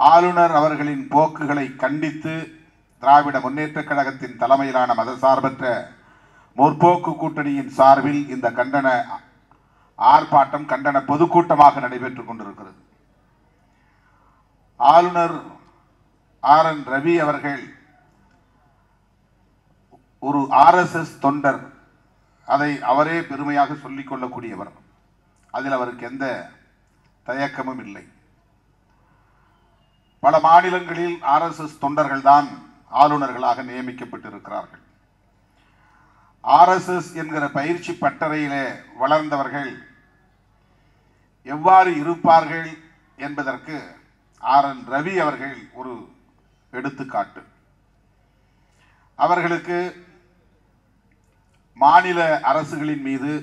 ஆளுநர் அவர்களின் போக்குகளை கண்டித்து திராவிட முன்னேற்றக் கழகத்தின் தலைமையிலான மதசார்பற்ற முற்போக்கு கூட்டணியின் சார்பில் இந்த கண்டன ஆர்ப்பாட்டம் கண்டன பொதுக்கூட்டமாக நடைபெற்றுக் கொண்டிருக்கிறது ஆளுநர் ஆர் என் ரவி அவர்கள் ஒரு ஆர்எஸ்எஸ் தொண்டர் அதை அவரே பெருமையாக சொல்லிக் கொள்ளக்கூடியவர் அதில் அவருக்கு எந்த தயக்கமும் இல்லை பல மாநிலங்களில் ஆர்எஸ்எஸ் தொண்டர்கள் தான் ஆளுநர்களாக நியமிக்கப்பட்டிருக்கிறார்கள் ஆர்எஸ்எஸ் என்கிற பயிற்சி பட்டறையிலே வளர்ந்தவர்கள் எவ்வாறு இருப்பார்கள் என்பதற்கு ஆர் என் ரவி அவர்கள் ஒரு எடுத்துக்காட்டு அவர்களுக்கு மாநில அரசுகளின் மீது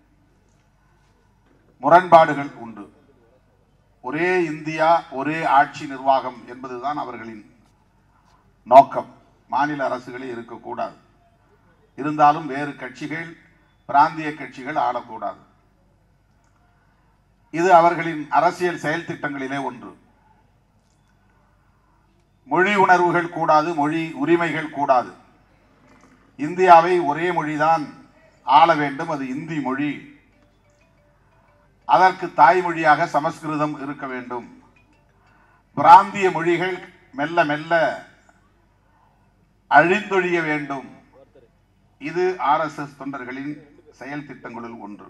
முரண்பாடுகள் உண்டு ஒரே இந்தியா ஒரே ஆட்சி நிர்வாகம் என்பதுதான் அவர்களின் நோக்கம் மாநில அரசுகளே இருக்கக்கூடாது இருந்தாலும் வேறு கட்சிகள் பிராந்திய கட்சிகள் ஆளக்கூடாது இது அவர்களின் அரசியல் செயல் திட்டங்களிலே ஒன்று மொழி உணர்வுகள் கூடாது மொழி உரிமைகள் கூடாது இந்தியாவை ஒரே மொழிதான் ஆள வேண்டும் அது இந்தி மொழி அதற்கு தாய்மொழியாக சமஸ்கிருதம் இருக்க வேண்டும் பிராந்திய மொழிகள் மெல்ல மெல்ல அழிந்தொழிய வேண்டும் இது ஆர்எஸ்எஸ் தொண்டர்களின் செயல் திட்டங்களுள் ஒன்று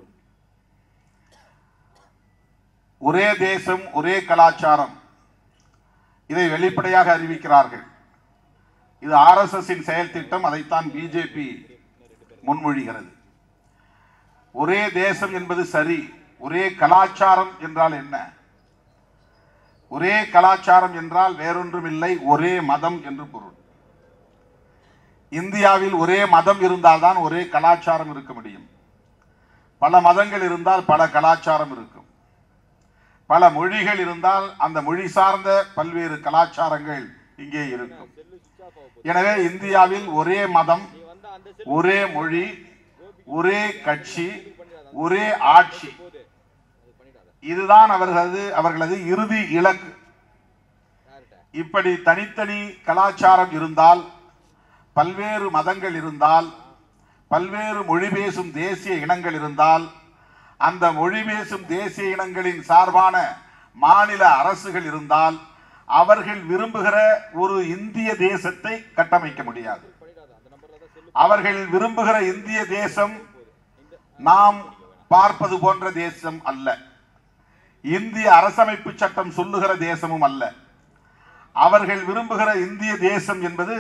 ஒரே தேசம் ஒரே கலாச்சாரம் இதை வெளிப்படையாக அறிவிக்கிறார்கள் இது ஆர்எஸ்எஸ் செயல் திட்டம் அதைத்தான் பிஜேபி முன்மொழிகிறது ஒரே தேசம் என்பது சரி ஒரே கலாச்சாரம் என்றால் என்ன ஒரே கலாச்சாரம் என்றால் வேறொன்றும் இல்லை ஒரே மதம் என்று பொருள் இந்தியாவில் ஒரே மதம் இருந்தால்தான் ஒரே கலாச்சாரம் இருக்க முடியும் பல மதங்கள் இருந்தால் பல கலாச்சாரம் இருக்கும் பல மொழிகள் இருந்தால் அந்த மொழி சார்ந்த பல்வேறு கலாச்சாரங்கள் இங்கே இருக்கும் எனவே இந்தியாவில் ஒரே மதம் ஒரே மொழி ஒரே கட்சி ஒரே ஆட்சி இதுதான் அவர்களது அவர்களது இறுதி இலக்கு இப்படி தனித்தனி கலாச்சாரம் இருந்தால் பல்வேறு மதங்கள் இருந்தால் பல்வேறு மொழி பேசும் தேசிய இனங்கள் இருந்தால் அந்த மொழி பேசும் தேசிய இனங்களின் சார்பான மாநில அரசுகள் இருந்தால் அவர்கள் விரும்புகிற ஒரு இந்திய தேசத்தை கட்டமைக்க முடியாது அவர்கள் விரும்புகிற இந்திய தேசம் நாம் பார்ப்பது போன்ற தேசம் அல்ல இந்திய அரசமைப்பு சட்டம் சொல்லுகிற தேசமும் அல்ல அவர்கள் விரும்புகிற இந்திய தேசம் என்பது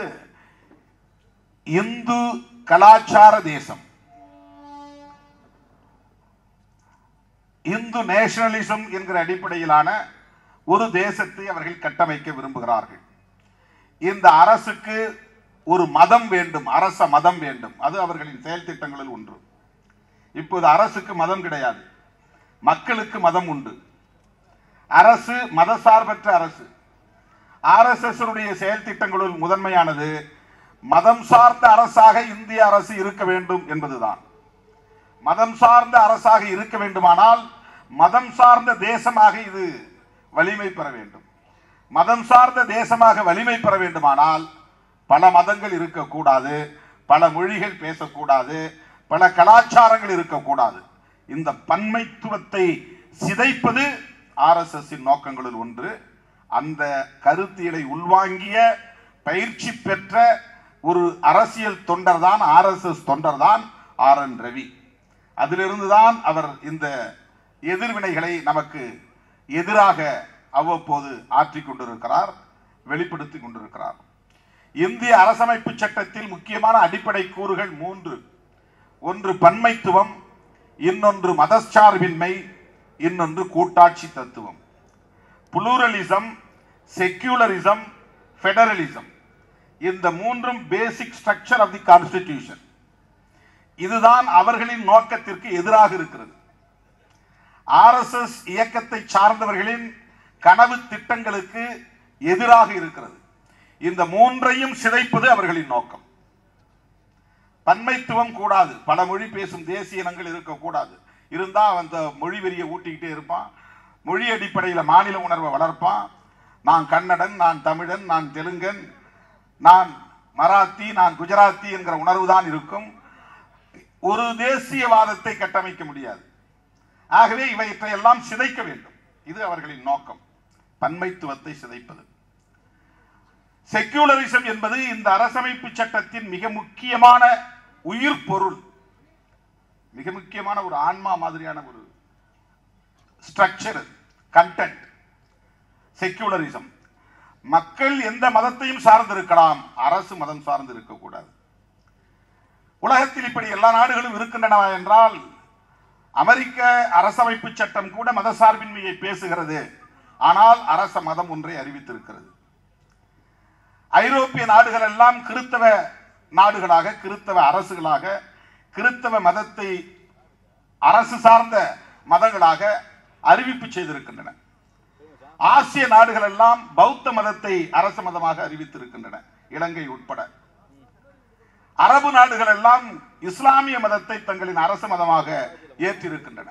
இந்து கலாச்சார தேசம் இந்து நேஷனலிசம் என்கிற அடிப்படையிலான ஒரு தேசத்தை அவர்கள் கட்டமைக்க விரும்புகிறார்கள் இந்த அரசுக்கு ஒரு மதம் வேண்டும் அரச மதம் வேண்டும் அது அவர்களின் செயல் திட்டங்களில் ஒன்று இப்போது அரசுக்கு மதம் கிடையாது மக்களுக்கு மதம் உண்டு அரசு மதசார்பற்ற அரசு ஆர்எஸ்எஸ் செயல் திட்டங்களுள் முதன்மையானது மதம் சார்ந்த அரசாக இந்திய அரசு இருக்க வேண்டும் என்பதுதான் மதம் சார்ந்த அரசாக இருக்க வேண்டுமானால் மதம் சார்ந்த தேசமாக இது வலிமை பெற வேண்டும் மதம் சார்ந்த தேசமாக வலிமை பெற வேண்டுமானால் பல மதங்கள் இருக்கக்கூடாது பல மொழிகள் பேசக்கூடாது பல கலாச்சாரங்கள் இருக்கக்கூடாது இந்த பன்மைத்துவத்தை சிதைப்பது ஆர்எஸ்எஸ் நோக்கங்களில் ஒன்று அந்த கருத்தியலை உள்வாங்கிய பயிற்சி பெற்ற ஒரு அரசியல் தொண்டர் தான் ஆர்எஸ்எஸ் தொண்டர் தான் ஆர் என் ரவி அதிலிருந்து தான் அவர் இந்த எதிர்வினைகளை நமக்கு எதிராக அவ்வப்போது ஆற்றிக் கொண்டிருக்கிறார் வெளிப்படுத்தி கொண்டிருக்கிறார் இந்திய அரசமைப்பு சட்டத்தில் முக்கியமான அடிப்படை கூறுகள் மூன்று ஒன்று பன்மைத்துவம் இன்னொன்று மதச்சார்பின்மை இன்னொன்று கூட்டாட்சி தத்துவம் புளூரலிசம் செக்யூலரிசம் ஃபெடரலிசம் இந்த மூன்றும் basic structure of the constitution இதுதான் அவர்களின் நோக்கத்திற்கு எதிராக இருக்கிறது ஆர்எஸ்எஸ் இயக்கத்தை சார்ந்தவர்களின் கனவு திட்டங்களுக்கு எதிராக இருக்கிறது இந்த மூன்றையும் சிதைப்பது அவர்களின் நோக்கம் பன்மைத்துவம் கூடாது பல மொழி பேசும் தேசிய இனங்கள் இருக்கக்கூடாது இருந்தா அந்த மொழி வெறியை ஊட்டிக்கிட்டே இருப்பான் மொழி அடிப்படையில் மாநில உணர்வை வளர்ப்பான் நான் கன்னடன் நான் தமிழன் நான் தெலுங்கன் நான் மராத்தி நான் குஜராத்தி என்கிற உணர்வு தான் இருக்கும் ஒரு தேசியவாதத்தை கட்டமைக்க முடியாது ஆகவே இவற்றை எல்லாம் சிதைக்க வேண்டும் இது அவர்களின் நோக்கம் பன்மைத்துவத்தை சிதைப்பது செக்யூலரிசம் என்பது இந்த அரசமைப்பு சட்டத்தின் மிக முக்கியமான உயிர் பொருள் மிக முக்கியமான ஒரு ஆன்மா மாதிரியான ஒரு ஸ்ட்ரக்சர் கண்டென்ட் செக்யூலரிசம் மக்கள் எந்த மதத்தையும் சார்ந்திருக்கலாம் அரசு மதம் சார்ந்து இருக்கக்கூடாது உலகத்தில் இப்படி எல்லா நாடுகளும் இருக்கின்றன என்றால் அமெரிக்க அரசமைப்பு சட்டம் கூட மதசார்பின்மையை பேசுகிறது ஆனால் அரச மதம் ஒன்றை அறிவித்திருக்கிறது ஐரோப்பிய நாடுகள் எல்லாம் கிறித்தவ நாடுகளாக கிறித்தவ அரசுகளாக கிறித்தவ மதத்தை அரசு சார்ந்த மதங்களாக அறிவிப்பு செய்திருக்கின்றன ஆசிய நாடுகள் எல்லாம் பௌத்த மதத்தை அரச மதமாக அறிவித்திருக்கின்றன இலங்கை உட்பட அரபு நாடுகள் எல்லாம் இஸ்லாமிய மதத்தை தங்களின் அரச மதமாக ஏற்றிருக்கின்றன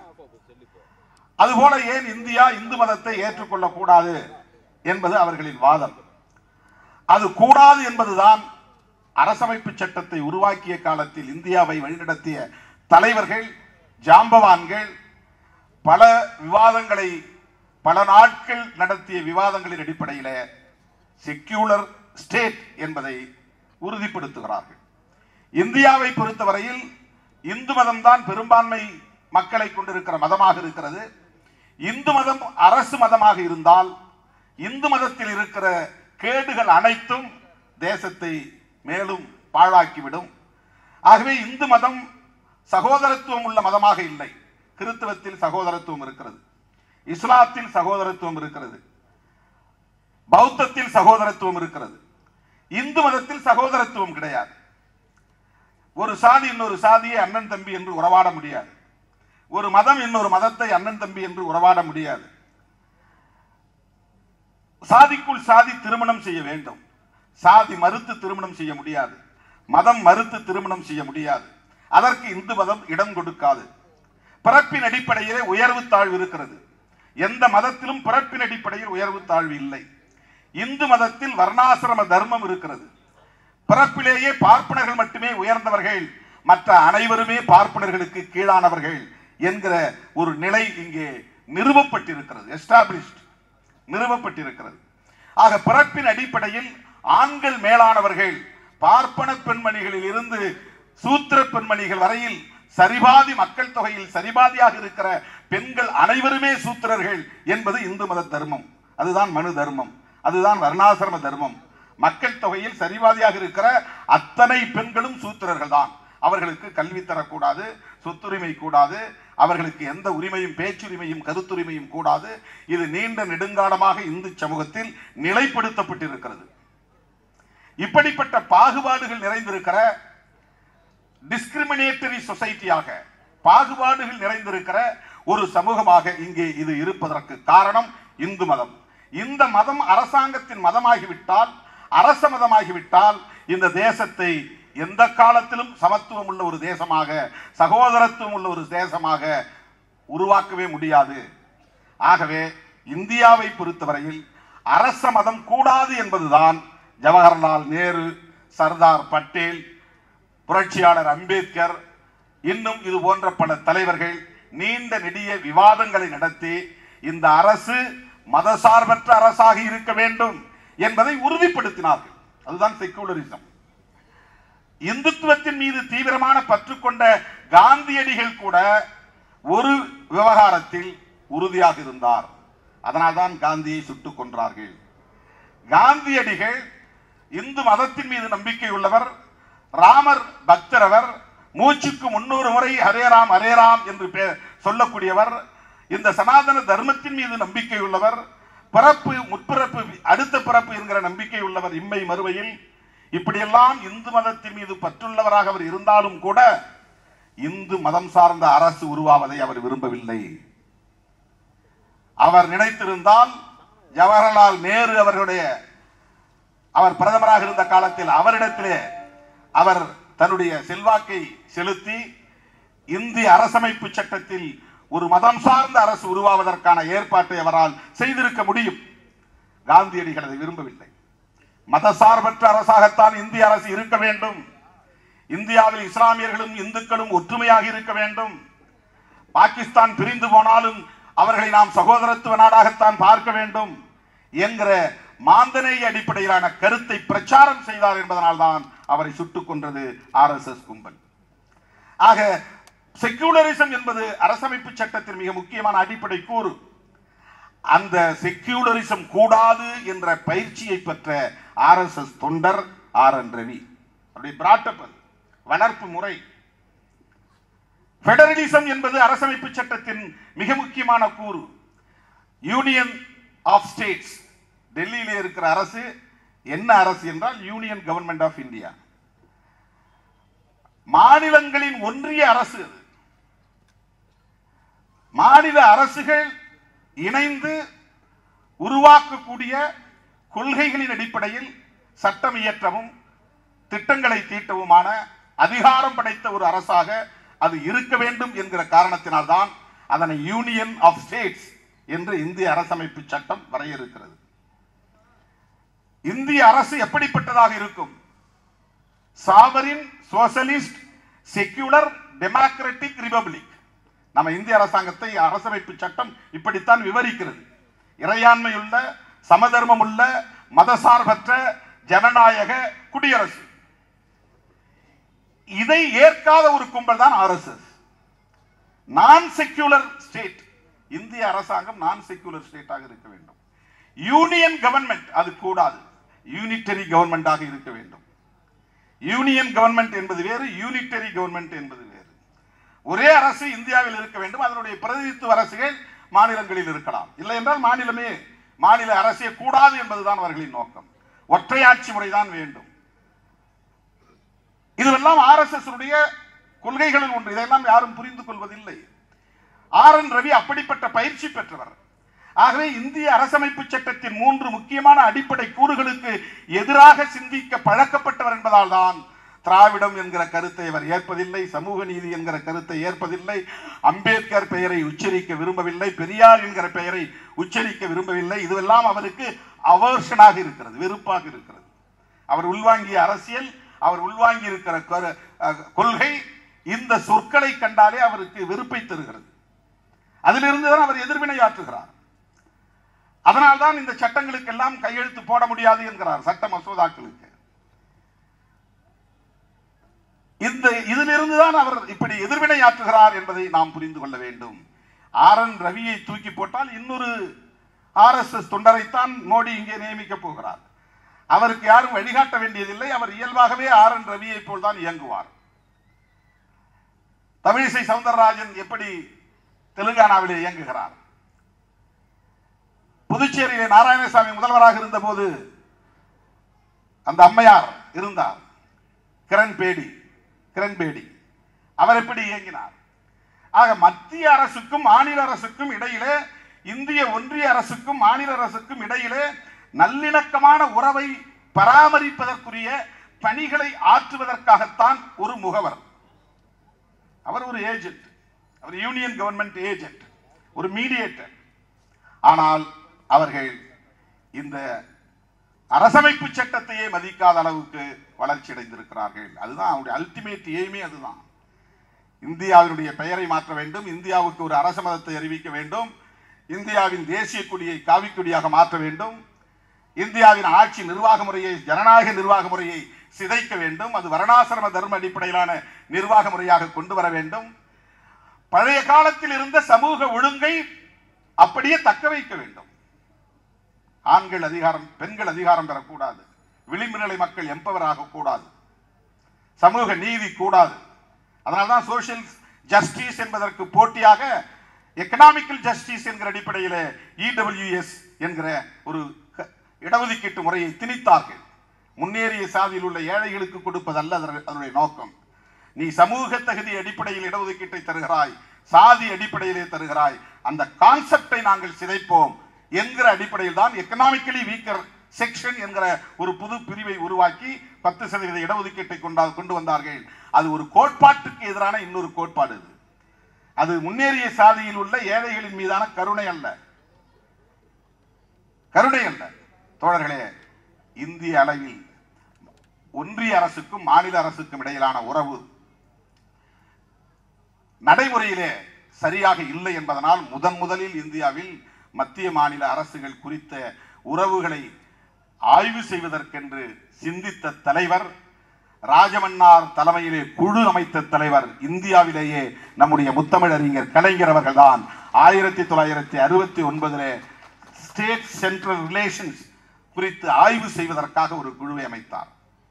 அதுபோல ஏன் இந்தியா இந்து மதத்தை ஏற்றுக்கொள்ளக் கூடாது என்பது அவர்களின் வாதம் அது கூடாது என்பதுதான் அரசமைப்பு சட்டத்தை உருவாக்கிய காலத்தில் இந்தியாவை வழிநடத்திய தலைவர்கள் ஜாம்பவான்கள் பல விவாதங்களை பல நாட்கள் நடத்திய விவாதங்களின் அடிப்படையில் செக்யூலர் ஸ்டேட் என்பதை உறுதிப்படுத்துகிறார்கள் இந்தியாவை பொறுத்தவரையில் இந்து மதம்தான் பெரும்பான்மை மக்களை கொண்டிருக்கிற மதமாக இருக்கிறது இந்து மதம் அரசு மதமாக இருந்தால் இந்து மதத்தில் இருக்கிற கேடுகள் அனைத்தும் தேசத்தை மேலும் பாழாக்கிவிடும் ஆகவே இந்து மதம் சகோதரத்துவம் உள்ள மதமாக இல்லை கிறித்துவத்தில் சகோதரத்துவம் இருக்கிறது இஸ்லாத்தில் சகோதரத்துவம் இருக்கிறது பௌத்தத்தில் சகோதரத்துவம் இருக்கிறது இந்து மதத்தில் சகோதரத்துவம் கிடையாது ஒரு சாதி இன்னொரு சாதியை அண்ணன் தம்பி என்று உறவாட முடியாது ஒரு மதம் இன்னொரு மதத்தை அண்ணன் தம்பி என்று உறவாட முடியாது சாதிக்குள் சாதி திருமணம் செய்ய வேண்டும் சாதி மறுத்து திருமணம் செய்ய முடியாது மதம் மறுத்து திருமணம் செய்ய முடியாது அதற்கு இந்து மதம் இடம் கொடுக்காது பிறப்பின் அடிப்படையிலே உயர்வு தாழ்வு இருக்கிறது எந்த மதத்திலும் பிறப்பின் அடிப்படையில் உயர்வு தாழ்வு இல்லை இந்து மதத்தில் வர்ணாசிரம தர்மம் இருக்கிறது பிறப்பிலேயே பார்ப்பனர்கள் மட்டுமே உயர்ந்தவர்கள் மற்ற அனைவருமே பார்ப்பனர்களுக்கு கீழானவர்கள் என்கிற ஒரு நிலை இங்கே நிறுவப்பட்டிருக்கிறது எஸ்டாப்ளிஷ்ட் நிறுவப்பட்டிருக்கிறது ஆக பிறப்பின் அடிப்படையில் ஆண்கள் மேலானவர்கள் பார்ப்பன பெண்மணிகளில் இருந்து சூத்திர பெண்மணிகள் வரையில் சரிபாதி மக்கள் தொகையில் சரிபாதியாக இருக்கிற பெண்கள் அனைவருமே சூத்திரர்கள் என்பது இந்து மத தர்மம் அதுதான் மனு தர்மம் அதுதான் வர்ணாசிரம தர்மம் மக்கள் தொகையில் சரிபாதியாக இருக்கிற அத்தனை பெண்களும் சூத்திரர்கள் தான் அவர்களுக்கு கல்வி தரக்கூடாது சொத்துரிமை கூடாது அவர்களுக்கு எந்த உரிமையும் பேச்சுரிமையும் கருத்துரிமையும் கூடாது இது நீண்ட நெடுங்காலமாக இந்து சமூகத்தில் நிலைப்படுத்தப்பட்டிருக்கிறது இப்படிப்பட்ட பாகுபாடுகள் நிறைந்திருக்கிற டிஸ்கிரிமினேட்டரி சொசைட்டியாக பாகுபாடுகள் நிறைந்திருக்கிற ஒரு சமூகமாக இங்கே இது இருப்பதற்கு காரணம் இந்து மதம் இந்த மதம் அரசாங்கத்தின் மதமாகிவிட்டால் அரச மதமாகிவிட்டால் இந்த தேசத்தை எந்த காலத்திலும் சமத்துவம் உள்ள ஒரு தேசமாக சகோதரத்துவம் உள்ள ஒரு தேசமாக உருவாக்கவே முடியாது ஆகவே இந்தியாவை பொறுத்தவரையில் அரச மதம் கூடாது என்பதுதான் ஜவஹர்லால் நேரு சர்தார் பட்டேல் புரட்சியாளர் அம்பேத்கர் இன்னும் இது போன்ற பல தலைவர்கள் நீண்ட நெடிய விவாதங்களை நடத்தி இந்த அரசு மதசார்பற்ற அரசாக இருக்க வேண்டும் என்பதை உறுதிப்படுத்தினார்கள் அதுதான் செக்குலரிசம் இந்துத்துவத்தின் மீது தீவிரமான பற்று கொண்ட காந்தியடிகள் கூட ஒரு விவகாரத்தில் உறுதியாக இருந்தார் அதனால்தான் காந்தியை சுட்டுக் கொன்றார்கள் காந்தியடிகள் இந்து மதத்தின் மீது நம்பிக்கை உள்ளவர் ராமர் பக்தரவர் மூச்சுக்கு முன்னூறு முறை ஹரே ராம் ஹரே ராம் என்று பே- சொல்லக்கூடியவர் இந்த சனாதன தர்மத்தின் மீது நம்பிக்கை உள்ளவர் பிறப்பு முற்பிறப்பு அடுத்த பிறப்பு என்கிற நம்பிக்கை உள்ளவர் இம்மை மறுவையில் இப்படியெல்லாம் இந்து மதத்தின் மீது பற்றுள்ளவராக அவர் இருந்தாலும் கூட இந்து மதம் சார்ந்த அரசு உருவாவதை அவர் விரும்பவில்லை அவர் நினைத்திருந்தால் ஜவஹர்லால் நேரு அவர்களுடைய அவர் பிரதமராக இருந்த காலத்தில் அவரிடத்திலே அவர் தன்னுடைய செல்வாக்கை செலுத்தி இந்திய அரசமைப்பு சட்டத்தில் ஒரு மதம் சார்ந்த அரசு உருவாவதற்கான ஏற்பாட்டை அவரால் செய்திருக்க முடியும் காந்தியடிகள் அதை விரும்பவில்லை மதசார்பற்ற அரசாகத்தான் இந்திய அரசு இருக்க வேண்டும் இந்தியாவில் இஸ்லாமியர்களும் இந்துக்களும் ஒற்றுமையாக இருக்க வேண்டும் பாகிஸ்தான் பிரிந்து போனாலும் அவர்களை நாம் சகோதரத்துவ நாடாகத்தான் பார்க்க வேண்டும் என்கிற மாந்தநேய அடிப்படையிலான கருத்தை பிரச்சாரம் செய்தார் என்பதனால்தான் அவரை சுட்டுக் கொன்றது ஆர்எஸ்எஸ் கும்பல் ஆக செக்யூலரிசம் என்பது அரசமைப்பு சட்டத்தின் மிக முக்கியமான அடிப்படை கூறு அந்த செக்யூலரிசம் கூடாது என்ற பயிற்சியை பெற்ற ஆர்எஸ்எஸ் தொண்டர் ஆர் என் ரவி அவருடைய பிராட்டப் அது. வளர்ப்பு முறை பெடரலிசம் என்பது அரசமைப்பு சட்டத்தின் மிக முக்கியமான கூறு யூனியன் ஆஃப் ஸ்டேட்ஸ் டெல்லியிலே இருக்கிற அரசு என்ன அரசு என்றால் யூனியன் கவர்மெண்ட் ஆஃப் இந்தியா மாநிலங்களின் ஒன்றிய அரசு அது மாநில அரசுகள் இணைந்து உருவாக்கக்கூடிய கொள்கைகளின் அடிப்படையில் சட்டம் இயற்றவும் திட்டங்களை தீட்டவுமான அதிகாரம் படைத்த ஒரு அரசாக அது இருக்க வேண்டும் என்கிற காரணத்தினால்தான் அதனை யூனியன் ஆஃப் ஸ்டேட்ஸ் என்று இந்திய அரசமைப்பு சட்டம் வரையறுக்கிறது இந்திய அரசு எப்படிப்பட்டதாக இருக்கும் sovereign socialist secular democratic republic நம்ம இந்திய அரசாங்கத்தை அரசமைப்பு சட்டம் இப்படித்தான் விவரிக்கிறது இறையாண்மை உள்ள சமதர்மம் உள்ள மதசார்பற்ற ஜனநாயக குடியரசு இதை ஏற்காத ஒரு கும்பல் தான் ஆர்எஸ்எஸ் நான் செக்யூலர் ஸ்டேட் இந்திய அரசாங்கம் நான் செக்யூலர் ஸ்டேட்டாக இருக்க வேண்டும் யூனியன் கவர்மெண்ட் அது கூடாது யூனிட்டரி கவர்மெண்டாக இருக்க வேண்டும் யூனியன் கவர்மெண்ட் என்பது வேறு யூனிட்டரி கவர்மெண்ட் என்பது வேறு ஒரே அரசு இந்தியாவில் இருக்க வேண்டும் அதனுடைய பிரதிநிதித்துவ அரசுகள் மாநிலங்களில் இருக்கலாம் இல்லை என்றால் மாநிலமே மாநில அரசே கூடாது என்பதுதான் அவர்களின் நோக்கம் ஒற்றையாட்சி முறைதான் வேண்டும் இதுவெல்லாம் ஆர்எஸ்எஸ் உடைய கொள்கைகளில் ஒன்று இதையெல்லாம் யாரும் புரிந்து கொள்வதில்லை ஆர் என் ரவி அப்படிப்பட்ட பயிற்சி பெற்றவர் ஆகவே இந்திய அரசமைப்பு சட்டத்தின் மூன்று முக்கியமான அடிப்படை கூறுகளுக்கு எதிராக சிந்திக்க பழக்கப்பட்டவர் என்பதால் தான் திராவிடம் என்கிற கருத்தை அவர் ஏற்பதில்லை சமூக நீதி என்கிற கருத்தை ஏற்பதில்லை அம்பேத்கர் பெயரை உச்சரிக்க விரும்பவில்லை பெரியார் என்கிற பெயரை உச்சரிக்க விரும்பவில்லை இதுவெல்லாம் அவருக்கு அவர்ஷனாக இருக்கிறது வெறுப்பாக இருக்கிறது அவர் உள்வாங்கிய அரசியல் அவர் உள்வாங்கி இருக்கிற கொ- அஹ், கொள்கை இந்த சொற்களை கண்டாலே அவருக்கு வெறுப்பை தருகிறது அதிலிருந்து தான் அவர் எதிர்வினையாற்றுகிறார் அதனால்தான் இந்த சட்டங்களுக்கெல்லாம் கையெழுத்து போட முடியாது என்கிறார் சட்ட மசோதாக்களுக்கு இந்த இதிலிருந்து தான் அவர் இப்படி எதிர்வினையாற்றுகிறார் என்பதை நாம் புரிந்து கொள்ள வேண்டும் ஆர் என் ரவியை தூக்கி போட்டால் இன்னொரு ஆர்எஸ்எஸ் தொண்டரைத்தான் மோடி இங்கே நியமிக்க போகிறார் அவருக்கு யாரும் வழிகாட்ட வேண்டியதில்லை அவர் இயல்பாகவே ஆர் என் ரவியை போல் தான் இயங்குவார் தமிழிசை சவுந்தரராஜன் எப்படி தெலுங்கானாவிலே இயங்குகிறார் புதுச்சேரியிலே நாராயணசாமி முதல்வராக இருந்தபோது அந்த அம்மையார் இருந்தார் கிரண் பேடி கிரண் பேடி அவர் எப்படி இயங்கினார் ஆக மத்திய அரசுக்கும் மாநில அரசுக்கும் இடையிலே இந்திய ஒன்றிய அரசுக்கும் மாநில அரசுக்கும் இடையிலே நல்லிணக்கமான உறவை பராமரிப்பதற்குரிய பணிகளை ஆற்றுவதற்காகத்தான் ஒரு முகவர் அவர் ஒரு ஏஜென்ட் அவர் யூனியன் கவர்மெண்ட் ஏஜென்ட் ஒரு மீடியேட்டர் ஆனால் அவர்கள் இந்த அரசமைப்பு சட்டத்தையே மதிக்காத அளவுக்கு வளர்ச்சி அடைந்திருக்கிறார்கள் அதுதான் அவருடைய அல்டிமேட் எய்மே அதுதான் இந்தியாவினுடைய பெயரை மாற்ற வேண்டும் இந்தியாவுக்கு ஒரு அரச மதத்தை அறிவிக்க வேண்டும் இந்தியாவின் தேசிய கொடியை காவிக்கொடியாக மாற்ற வேண்டும் இந்தியாவின் ஆட்சி நிர்வாக முறையை ஜனநாயக நிர்வாக முறையை சிதைக்க வேண்டும் அது வர்ணாசிரம தர்ம அடிப்படையிலான நிர்வாக முறையாக கொண்டு வர வேண்டும் பழைய காலத்தில் இருந்த சமூக ஒழுங்கை அப்படியே தக்க வைக்க வேண்டும் ஆண்கள் அதிகாரம் பெண்கள் அதிகாரம் பெறக்கூடாது விளிம்பு நிலை மக்கள் எம்பவர் ஆகக்கூடாது சமூக நீதி கூடாது அதனால்தான் சோஷியல் ஜஸ்டிஸ் என்பதற்கு போட்டியாக எக்கனாமிக்கல் ஜஸ்டிஸ் என்கிற அடிப்படையில் இடபிள்யூஎஸ் என்கிற ஒரு க- இடஒதுக்கீட்டு முறையை திணித்தார்கள் முன்னேறிய சாதியில் உள்ள ஏழைகளுக்கு கொடுப்பதல்ல அதன்- அதனுடைய நோக்கம் நீ சமூக தகுதி அடிப்படையில் இடஒதுக்கீட்டை தருகிறாய் சாதி அடிப்படையிலே தருகிறாய் அந்த கான்செப்டை நாங்கள் சிதைப்போம் என்கிற அடிப்படையில் தான் எக்கனாமிக்கலி வீக்கர் செக்ஷன் என்கிற ஒரு புது பிரிவை உருவாக்கி பத்து சதவீத இடஒதுக்கீட்டை கொண்டா கொண்டு வந்தார்கள் அது ஒரு கோட்பாட்டுக்கு எதிரான இன்னொரு கோட்பாடு இது அது முன்னேறிய சாதியில் உள்ள ஏழைகளின் மீதான கருணை அல்ல கருணை அல்ல தோழர்களே இந்திய அளவில் ஒன்றிய அரசுக்கும் மாநில அரசுக்கும் இடையிலான உறவு நடைமுறையிலே சரியாக இல்லை என்பதனால் முதன் முதலில் இந்தியாவில் மத்திய மாநில அரசுகள் குறித்த உறவுகளை ஆய்வு செய்வதற்கென்று சிந்தித்த தலைவர் ராஜமன்னார் தலைமையிலே குழு அமைத்த தலைவர் இந்தியாவிலேயே நம்முடைய முத்தமிழறிஞர் கலைஞர் அவர்கள்தான் ஆயிரத்தி தொள்ளாயிரத்தி அறுபத்தி ஒன்பதிலே ஸ்டேட் சென்ட்ரல் ரிலேஷன்ஸ் குறித்து ஆய்வு செய்வதற்காக ஒரு குழுவை அமைத்தார்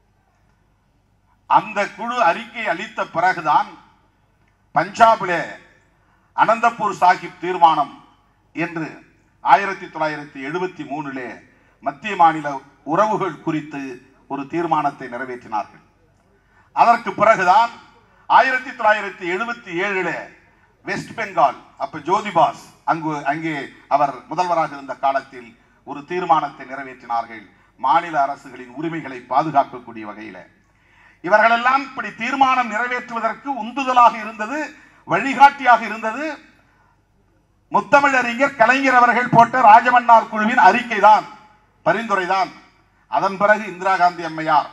அந்த குழு அறிக்கை அளித்த பிறகுதான் பஞ்சாபிலே அனந்தபூர் சாஹிப் தீர்மானம் என்று ஆயிரத்தி தொள்ளாயிரத்தி எழுபத்தி மூணிலே மத்திய மாநில உறவுகள் குறித்து ஒரு தீர்மானத்தை நிறைவேற்றினார்கள் அதற்கு பிறகுதான் ஆயிரத்தி தொள்ளாயிரத்தி எழுபத்தி ஏழில் வெஸ்ட் பெங்கால் அப்ப ஜோதிபாஸ் அங்கு அங்கே அவர் முதல்வராக இருந்த காலத்தில் ஒரு தீர்மானத்தை நிறைவேற்றினார்கள் மாநில அரசுகளின் உரிமைகளை பாதுகாக்கக்கூடிய வகையில் இவர்களெல்லாம் இப்படி தீர்மானம் நிறைவேற்றுவதற்கு உந்துதலாக இருந்தது வழிகாட்டியாக இருந்தது முத்தமிழறிஞர் கலைஞர் அவர்கள் போட்ட ராஜமன்னார் குழுவின் அறிக்கை தான் பரிந்துரை தான் அதன் பிறகு இந்திரா காந்தி அம்மையார்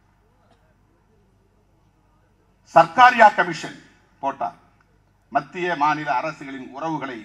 சர்க்காரியா கமிஷன் போட்டார் மத்திய மாநில அரசுகளின் உறவுகளை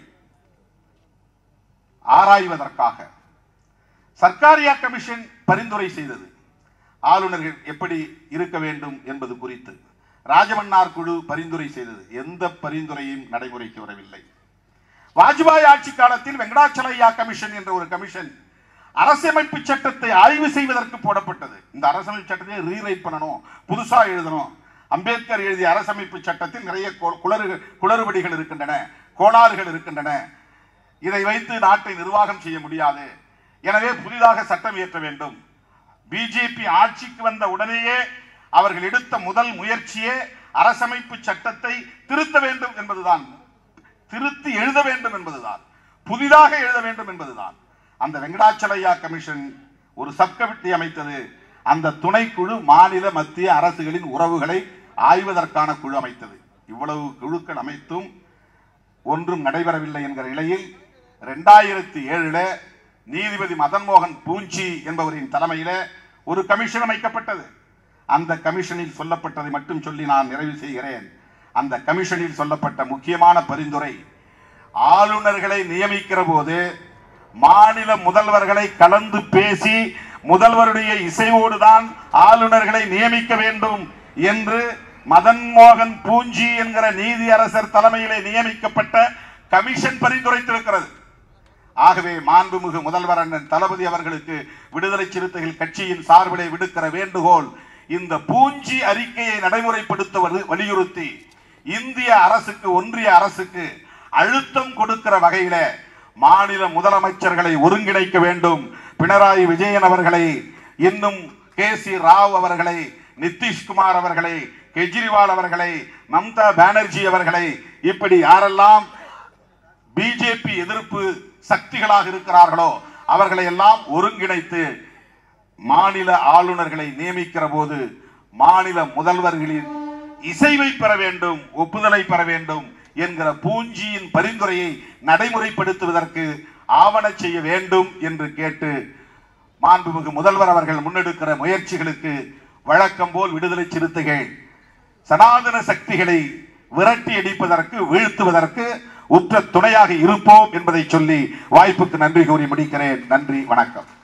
ஆராய்வதற்காக சர்க்காரியா கமிஷன் பரிந்துரை செய்தது ஆளுநர்கள் எப்படி இருக்க வேண்டும் என்பது குறித்து ராஜமன்னார் குழு பரிந்துரை செய்தது எந்த பரிந்துரையும் நடைமுறைக்கு வரவில்லை வாஜ்பாய் ஆட்சி காலத்தில் வெங்கடாச்சலையா கமிஷன் என்ற ஒரு கமிஷன் அரசியமைப்பு சட்டத்தை ஆய்வு செய்வதற்கு போடப்பட்டது இந்த அரசமைப்பு சட்டத்தை ரீரைட் பண்ணணும் புதுசா எழுதணும் அம்பேத்கர் எழுதிய அரசமைப்பு சட்டத்தில் நிறைய கு- குளறு குளறுபடிகள் இருக்கின்றன கோளாறுகள் இருக்கின்றன இதை வைத்து நாட்டை நிர்வாகம் செய்ய முடியாது எனவே புதிதாக சட்டம் இயற்ற வேண்டும் பிஜேபி ஆட்சிக்கு வந்த உடனேயே அவர்கள் எடுத்த முதல் முயற்சியே அரசமைப்பு சட்டத்தை திருத்த வேண்டும் என்பதுதான் திருத்தி எழுத வேண்டும் என்பதுதான் புதிதாக எழுத வேண்டும் என்பதுதான் அந்த வெங்கடாச்சலையா கமிஷன் ஒரு சப் கமிட்டி அமைத்தது அந்த துணைக்குழு மாநில மத்திய அரசுகளின் உறவுகளை ஆய்வதற்கான குழு அமைத்தது இவ்வளவு குழுக்கள் அமைத்தும் ஒன்றும் நடைபெறவில்லை என்கிற நிலையில் ரெண்டாயிரத்தி ஏழுல நீதிபதி மதன் மோகன் பூஞ்சி என்பவரின் தலைமையில ஒரு கமிஷன் அமைக்கப்பட்டது அந்த கமிஷனில் சொல்லப்பட்டதை மட்டும் சொல்லி நான் நிறைவு செய்கிறேன் அந்த கமிஷனில் சொல்லப்பட்ட முக்கியமான பரிந்துரை ஆளுநர்களை நியமிக்கிற போது மாநில முதல்வர்களை கலந்து பேசி முதல்வருடைய இசைவோடு தான் ஆளுநர்களை நியமிக்க வேண்டும் என்று மதன் மோகன் பூஞ்சி என்கிற நீதியரசர் தலைமையிலே நியமிக்கப்பட்ட கமிஷன் பரிந்துரைத்திருக்கிறது ஆகவே மாண்புமிகு முதல்வர் அண்ணன் தளபதி அவர்களுக்கு விடுதலை சிறுத்தைகள் கட்சியின் சார்பிலே விடுக்கிற வேண்டுகோள் இந்த பூஞ்சி அறிக்கையை நடைமுறைப்படுத்துவது வலியுறுத்தி இந்திய அரசுக்கு ஒன்றிய அரசுக்கு அழுத்தம் கொடுக்கிற வகையில மாநில முதலமைச்சர்களை ஒருங்கிணைக்க வேண்டும் பினராயி விஜயன் அவர்களை இன்னும் கே சி ராவ் அவர்களை நிதிஷ்குமார் அவர்களை கெஜ்ரிவால் அவர்களை மம்தா பானர்ஜி அவர்களை இப்படி யாரெல்லாம் பிஜேபி எதிர்ப்பு சக்திகளாக இருக்கிறார்களோ அவர்களை எல்லாம் ஒருங்கிணைத்து மாநில ஆளுநர்களை நியமிக்கிற போது மாநில முதல்வர்களின் இசைவை பெற வேண்டும் ஒப்புதலை பெற வேண்டும் என்கிற பூஞ்சியின் பரிந்துரையை நடைமுறைப்படுத்துவதற்கு ஆவண செய்ய வேண்டும் என்று கேட்டு மாண்புமிகு முதல்வர் அவர்கள் முன்னெடுக்கிற முயற்சிகளுக்கு வழக்கம் போல் விடுதலை சிறுத்தைகள் சனாதன சக்திகளை விரட்டி அடிப்பதற்கு வீழ்த்துவதற்கு உற்ற துணையாக இருப்போம் என்பதை சொல்லி வாய்ப்புக்கு நன்றி கூறி முடிக்கிறேன் நன்றி வணக்கம்